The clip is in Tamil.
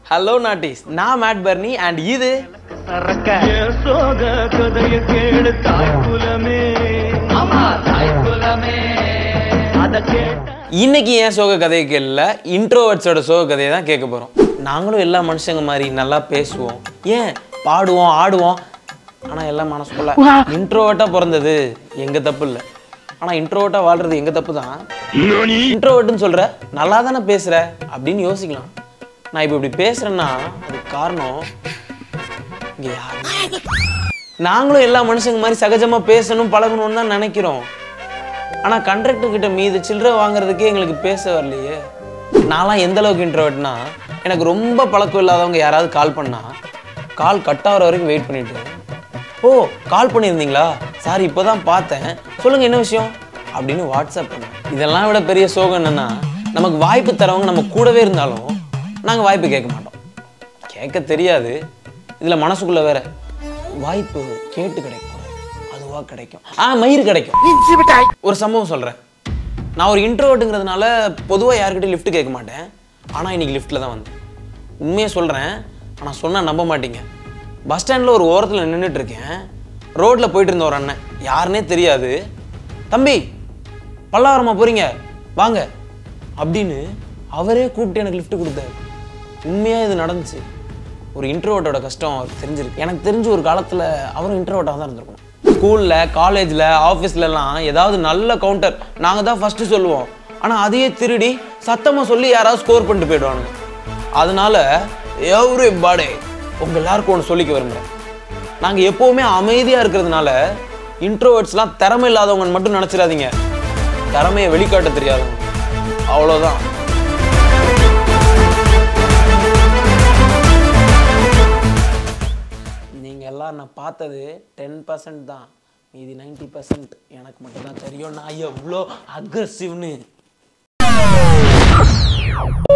ஹலோ நாட்டிஸ் நான் மேட் பர்னி அண்ட் இது என் சோக கதைய கேளு தாய்க்குலமே ஆமா தாய்க்குலமே அத கேட்ட இன்னைக்கு ஏன் சோக கதையை கேட்கல இன்ட்ரோவர்ட்ஸோட சோக கதையை தான் கேட்க போகிறோம் நாங்களும் எல்லா மனுஷங்க மாதிரி நல்லா பேசுவோம் ஏன் பாடுவோம் ஆடுவோம் ஆனால் எல்லாம் மனசுக்குள்ள இன்ட்ரோவர்ட்டாக பிறந்தது எங்கள் தப்பு இல்லை ஆனால் இன்ட்ரோவர்ட்டாக வாழ்றது எங்கள் தப்பு தான் இன்ட்ரோவர்ட்னு சொல்கிற நல்லா தானே பேசுகிற அப்படின்னு யோசிக்கலாம் நான் இப்போ இப்படி பேசுகிறேன்னா அதுக்கு காரணம் இங்கே யாருமே இல்லை. நாங்களும் எல்லா மனுஷங்க மாதிரி சகஜமாக பேசணும் பழகணும்னு தான் நினைக்கிறோம் ஆனா கண்ட்ராக்டர் கிட்ட மீது சில்லறை வாங்குறதுக்கே எங்களுக்கு பேச வரலையே நான்லாம் எந்த அளவுக்கு இன்ட்ரோவர்ட்னா எனக்கு ரொம்ப பழக்கம் இல்லாதவங்க யாராவது கால் பண்ணா கால் கட் ஆகிற வரைக்கும் வெயிட் பண்ணிட்டு ஓ கால் பண்ணியிருந்தீங்களா சார் இப்போ தான் பார்த்தேன் சொல்லுங்க என்ன விஷயம் அப்படின்னு வாட்ஸ்அப் பண்ணேன் இதெல்லாம் விட பெரிய சோகம் என்னன்னா நமக்கு வாய்ப்பு தரவங்க நம்ம கூடவே இருந்தாலும் நாங்கள் வாய்ப்பு கேட்க மாட்டோம் கேட்க தெரியாது இதில் மனசுக்குள்ள வேற வாய்ப்பு கேட்டு கிடைக்கும் அதுவா கிடைக்கும் ஆ மயிர் கிடைக்கும் ஒரு சம்பவம் சொல்கிறேன் நான் ஒரு இன்ட்ரோவர்ட்டுங்கிறதுனால பொதுவாக யாருக்கிட்டையும் லிஃப்ட் கேட்க மாட்டேன் ஆனால் இன்னைக்கு லிஃப்ட்டில் தான் வந்தேன் உண்மையை சொல்கிறேன் ஆனால் சொன்னால் நம்ப மாட்டீங்க பஸ் ஸ்டாண்டில் ஒரு ஓரத்தில் நின்றுட்டு இருக்கேன் ரோட்டில் போயிட்டு இருந்த ஒரு அண்ணன் யாருன்னே தெரியாது தம்பி பல்லாவரமா போகிறீங்க வாங்க அப்படின்னு அவரே கூப்பிட்டு எனக்கு லிஃப்ட் கொடுத்தாரு உண்மையாக இது நடந்துச்சு ஒரு இன்ட்ரோவர்ட்டோட கஷ்டம் அவருக்கு தெரிஞ்சிருக்கு எனக்கு தெரிஞ்ச ஒரு காலத்தில் அவரும் இன்ட்ரோவர்ட்டாக தான் இருந்திருக்கணும் ஸ்கூலில் காலேஜில் ஆஃபீஸ்லலாம் ஏதாவது நல்ல கவுண்டர் நாங்கள் தான் ஃபஸ்ட்டு சொல்லுவோம் ஆனால் அதையே திருடி சத்தமாக சொல்லி யாராவது ஸ்கோர் பண்ணிட்டு போயிடுவாங்க அதனால எவ்ரி பாடே உங்கள் எல்லாருக்கும் ஒன்று சொல்லிக்க விரும்புகிறேன் நாங்கள் எப்போவுமே அமைதியாக இருக்கிறதுனால இன்ட்ரோவர்ட்ஸ்லாம் திறமை இல்லாதவங்கன்னு மட்டும் நினச்சிடாதீங்க திறமையை வெளிக்காட்ட தெரியாதவங்க அவ்வளோதான் நீங்கள் எல்லாம் நான் பார்த்தது டென் பர்சன்ட் தான் மீதி நைன்டி பர்சன்ட் எனக்கு மட்டும்தான் தெரியும் நான் எவ்வளோ அக்ரஸிவ்னு